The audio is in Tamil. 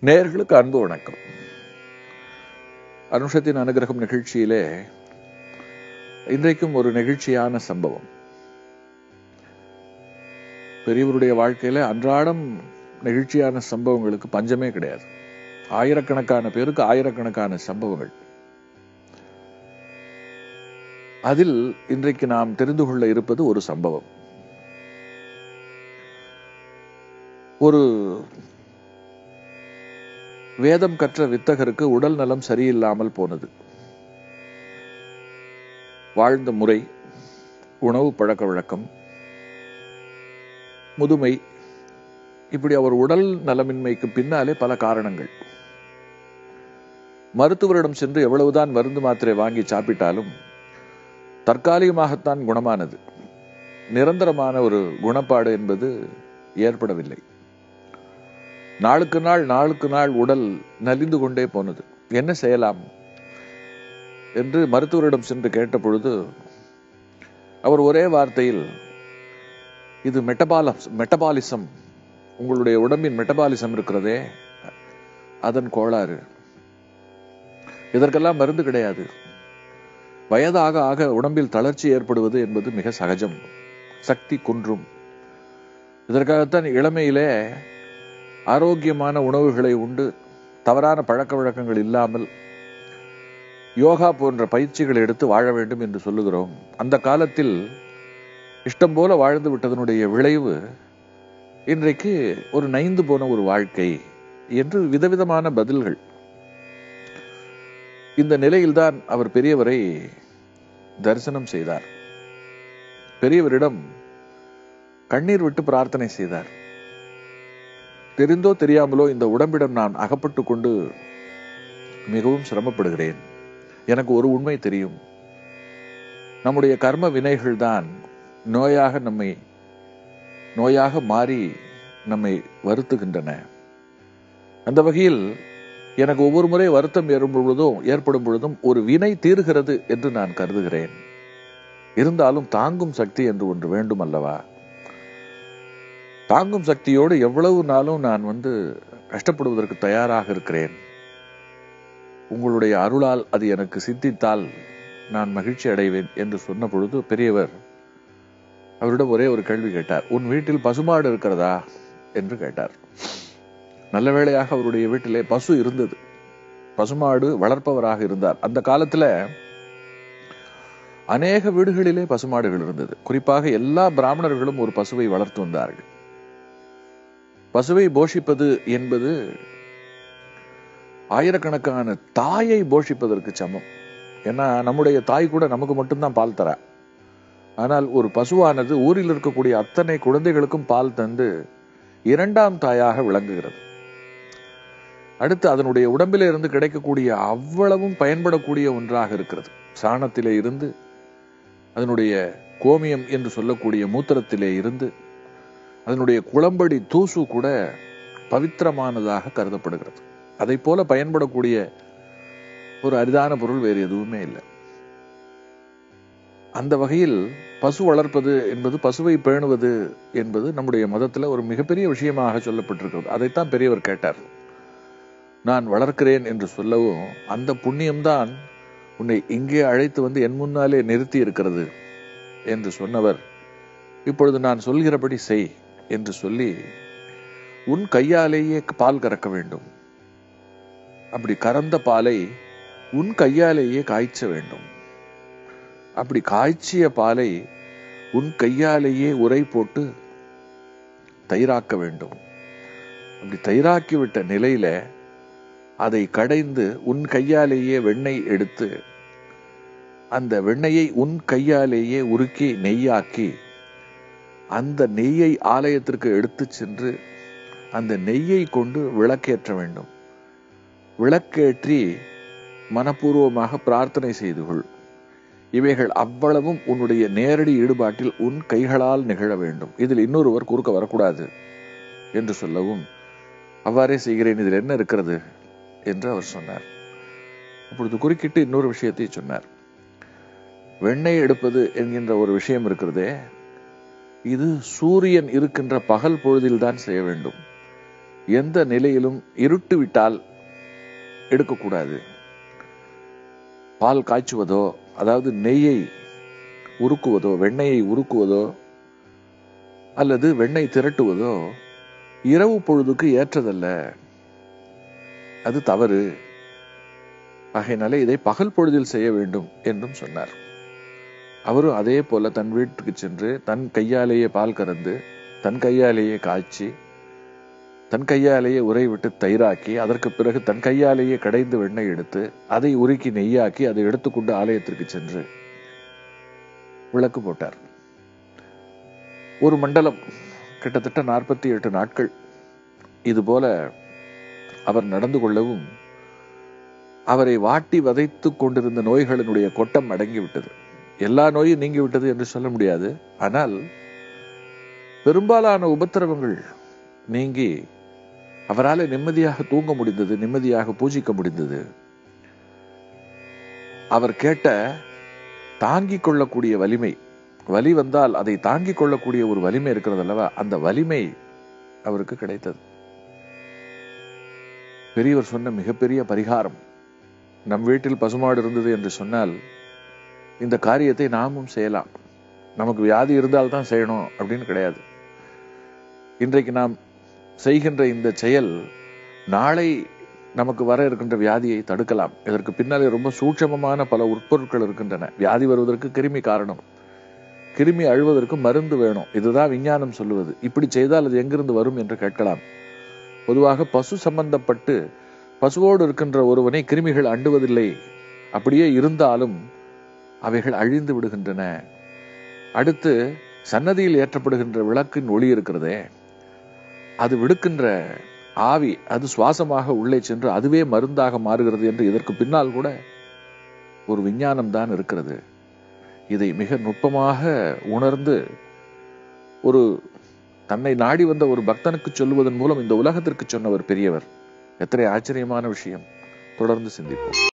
நேயர்களுக்கு அன்பு வணக்கம் அனுஷத்தின் அனுகிரகம் நிகழ்ச்சியிலே இன்றைக்கும் ஒரு நெகிழ்ச்சியான சம்பவம் பெரியவருடைய வாழ்க்கையில அன்றாடம் நெகிழ்ச்சியான சம்பவங்களுக்கு பஞ்சமே கிடையாது ஆயிரக்கணக்கான பேருக்கு ஆயிரக்கணக்கான சம்பவங்கள் அதில் இன்றைக்கு நாம் தெரிந்து கொள்ள இருப்பது ஒரு சம்பவம் ஒரு வேதம் கற்ற வித்தகருக்கு உடல் நலம் சரியில்லாமல் போனது வாழ்ந்த முறை உணவு பழக்க வழக்கம் முதுமை இப்படி அவர் உடல் நலமின்மைக்கு பின்னாலே பல காரணங்கள் மருத்துவரிடம் சென்று எவ்வளவுதான் மருந்து மாத்திரை வாங்கி சாப்பிட்டாலும் தற்காலிகமாகத்தான் குணமானது நிரந்தரமான ஒரு குணப்பாடு என்பது ஏற்படவில்லை நாளுக்கு நாள் நாளுக்கு நாள் உடல் நலிந்து கொண்டே போனது என்ன செய்யலாம் என்று மருத்துவரிடம் சென்று கேட்ட பொழுது அவர் ஒரே வார்த்தையில் இது மெட்டபாலஸ் மெட்டபாலிசம் உங்களுடைய உடம்பின் மெட்டபாலிசம் இருக்கிறதே அதன் கோளாறு இதற்கெல்லாம் மருந்து கிடையாது வயதாக ஆக உடம்பில் தளர்ச்சி ஏற்படுவது என்பது மிக சகஜம் சக்தி குன்றும் இதற்காகத்தான் இளமையிலே ஆரோக்கியமான உணவுகளை உண்டு தவறான பழக்க வழக்கங்கள் இல்லாமல் யோகா போன்ற பயிற்சிகள் எடுத்து வாழ வேண்டும் என்று சொல்லுகிறோம் அந்த காலத்தில் இஷ்டம் போல வாழ்ந்து விட்டதனுடைய விளைவு இன்றைக்கு ஒரு நைந்து போன ஒரு வாழ்க்கை என்று விதவிதமான பதில்கள் இந்த நிலையில்தான் அவர் பெரியவரை தரிசனம் செய்தார் பெரியவரிடம் கண்ணீர் விட்டு பிரார்த்தனை செய்தார் தெரிந்தோ தெரியாமலோ இந்த உடம்பிடம் நான் அகப்பட்டு கொண்டு மிகவும் சிரமப்படுகிறேன் எனக்கு ஒரு உண்மை தெரியும் நம்முடைய கர்ம வினைகள் தான் நோயாக நம்மை நோயாக மாறி நம்மை வருத்துகின்றன அந்த வகையில் எனக்கு ஒவ்வொரு முறை வருத்தம் ஏறும் பொழுதும் ஏற்படும் பொழுதும் ஒரு வினை தீர்கிறது என்று நான் கருதுகிறேன் இருந்தாலும் தாங்கும் சக்தி என்று ஒன்று வேண்டும் அல்லவா தாங்கும் சக்தியோடு எவ்வளவு நாளும் நான் வந்து கஷ்டப்படுவதற்கு தயாராக இருக்கிறேன் உங்களுடைய அருளால் அது எனக்கு சித்தித்தால் நான் மகிழ்ச்சி அடைவேன் என்று சொன்ன பொழுது பெரியவர் அவரிடம் ஒரே ஒரு கேள்வி கேட்டார் உன் வீட்டில் பசுமாடு இருக்கிறதா என்று கேட்டார் நல்ல வேளையாக அவருடைய வீட்டிலே பசு இருந்தது பசுமாடு வளர்ப்பவராக இருந்தார் அந்த காலத்துல அநேக வீடுகளிலே பசுமாடுகள் இருந்தது குறிப்பாக எல்லா பிராமணர்களும் ஒரு பசுவை வளர்த்து வந்தார்கள் பசுவை போஷிப்பது என்பது ஆயிரக்கணக்கான தாயை போஷிப்பதற்கு சமம் ஏன்னா நம்முடைய தாய் கூட நமக்கு மட்டும்தான் பால் தரா ஆனால் ஒரு பசுவானது ஊரில் இருக்கக்கூடிய அத்தனை குழந்தைகளுக்கும் பால் தந்து இரண்டாம் தாயாக விளங்குகிறது அடுத்து அதனுடைய உடம்பிலே இருந்து கிடைக்கக்கூடிய அவ்வளவும் பயன்படக்கூடிய ஒன்றாக இருக்கிறது சாணத்திலே இருந்து அதனுடைய கோமியம் என்று சொல்லக்கூடிய மூத்திரத்திலே இருந்து அதனுடைய குளம்படி தூசு கூட பவித்திரமானதாக கருதப்படுகிறது அதை போல பயன்படக்கூடிய ஒரு அரிதான பொருள் வேறு எதுவுமே இல்லை அந்த வகையில் பசு வளர்ப்பது என்பது பசுவை பேணுவது என்பது நம்முடைய மதத்துல ஒரு மிகப்பெரிய விஷயமாக சொல்லப்பட்டிருக்கிறது அதைத்தான் பெரியவர் கேட்டார் நான் வளர்க்கிறேன் என்று சொல்லவும் அந்த புண்ணியம்தான் உன்னை இங்கே அழைத்து வந்து என் முன்னாலே நிறுத்தி இருக்கிறது என்று சொன்னவர் இப்பொழுது நான் சொல்கிறபடி செய் என்று சொல்லி உன் கையாலேயே பால் கறக்க வேண்டும் அப்படி கறந்த பாலை உன் கையாலேயே காய்ச்ச வேண்டும் அப்படி காய்ச்சிய பாலை உன் கையாலேயே உரை போட்டு தயிராக்க வேண்டும் அப்படி தயிராக்கி விட்ட நிலையில அதை கடைந்து உன் கையாலேயே வெண்ணெய் எடுத்து அந்த வெண்ணெயை உன் கையாலேயே உருக்கி நெய்யாக்கி அந்த நெய்யை ஆலயத்திற்கு எடுத்து சென்று அந்த நெய்யை கொண்டு விளக்கேற்ற வேண்டும் விளக்கேற்றி மனப்பூர்வமாக பிரார்த்தனை செய்து கொள் இவைகள் அவ்வளவும் உன்னுடைய நேரடி ஈடுபாட்டில் உன் கைகளால் நிகழ வேண்டும் இதில் இன்னொருவர் குறுக்க வரக்கூடாது என்று சொல்லவும் அவ்வாறே செய்கிறேன் இதில் என்ன இருக்கிறது என்று அவர் சொன்னார் அப்பொழுது குறுக்கிட்டு இன்னொரு விஷயத்தை சொன்னார் வெண்ணெய் எடுப்பது என்கின்ற ஒரு விஷயம் இருக்கிறதே இது சூரியன் இருக்கின்ற பகல் பொழுதில் தான் செய்ய வேண்டும் எந்த நிலையிலும் இருட்டு விட்டால் எடுக்கக்கூடாது பால் காய்ச்சுவதோ அதாவது நெய்யை உருக்குவதோ வெண்ணெயை உருக்குவதோ அல்லது வெண்ணெய் திரட்டுவதோ இரவு பொழுதுக்கு ஏற்றதல்ல அது தவறு ஆகையினாலே இதை பகல் பொழுதில் செய்ய வேண்டும் என்றும் சொன்னார் அவரும் அதே போல தன் வீட்டுக்கு சென்று தன் கையாலேயே பால் கறந்து தன் கையாலேயே காய்ச்சி தன் கையாலேயே உரை விட்டு தயிராக்கி அதற்கு பிறகு தன் கையாலேயே கடைந்து வெண்ணெய் எடுத்து அதை உருக்கி நெய்யாக்கி அதை எடுத்துக்கொண்டு ஆலயத்திற்கு சென்று விளக்கு போட்டார் ஒரு மண்டலம் கிட்டத்தட்ட நாற்பத்தி எட்டு நாட்கள் இது போல அவர் நடந்து கொள்ளவும் அவரை வாட்டி வதைத்துக் கொண்டிருந்த நோய்களினுடைய கொட்டம் அடங்கிவிட்டது எல்லா நோயும் நீங்கிவிட்டது என்று சொல்ல முடியாது ஆனால் பெரும்பாலான உபத்திரவங்கள் நீங்கி அவரால் நிம்மதியாக தூங்க முடிந்தது நிம்மதியாக பூஜிக்க முடிந்தது அவர் கேட்ட தாங்கிக் கொள்ளக்கூடிய வலிமை வலி வந்தால் அதை தாங்கிக் கொள்ளக்கூடிய ஒரு வலிமை இருக்கிறது அல்லவா அந்த வலிமை அவருக்கு கிடைத்தது பெரியவர் சொன்ன மிகப்பெரிய பரிகாரம் நம் வீட்டில் பசுமாடு இருந்தது என்று சொன்னால் இந்த காரியத்தை நாமும் செய்யலாம் நமக்கு வியாதி இருந்தால் தான் செய்யணும் அப்படின்னு கிடையாது இன்றைக்கு நாம் செய்கின்ற இந்த செயல் நாளை நமக்கு வர இருக்கின்ற வியாதியை தடுக்கலாம் இதற்கு பின்னாலே ரொம்ப சூட்சமமான பல உட்பொருட்கள் இருக்கின்றன வியாதி வருவதற்கு கிருமி காரணம் கிருமி அழுவதற்கு மருந்து வேணும் இதுதான் விஞ்ஞானம் சொல்லுவது இப்படி செய்தால் அது எங்கிருந்து வரும் என்று கேட்கலாம் பொதுவாக பசு சம்பந்தப்பட்டு பசுவோடு இருக்கின்ற ஒருவனை கிருமிகள் அண்டுவதில்லை அப்படியே இருந்தாலும் அவைகள் அழிந்து விடுகின்றன அடுத்து சன்னதியில் ஏற்றப்படுகின்ற விளக்கின் ஒளி இருக்கிறதே அது விடுக்கின்ற ஆவி அது சுவாசமாக உள்ளே சென்று அதுவே மருந்தாக மாறுகிறது என்று இதற்கு பின்னால் கூட ஒரு விஞ்ஞானம் தான் இருக்கிறது இதை மிக நுட்பமாக உணர்ந்து ஒரு தன்னை நாடி வந்த ஒரு பக்தனுக்கு சொல்லுவதன் மூலம் இந்த உலகத்திற்கு சொன்னவர் பெரியவர் எத்தனை ஆச்சரியமான விஷயம் தொடர்ந்து சிந்திப்போம்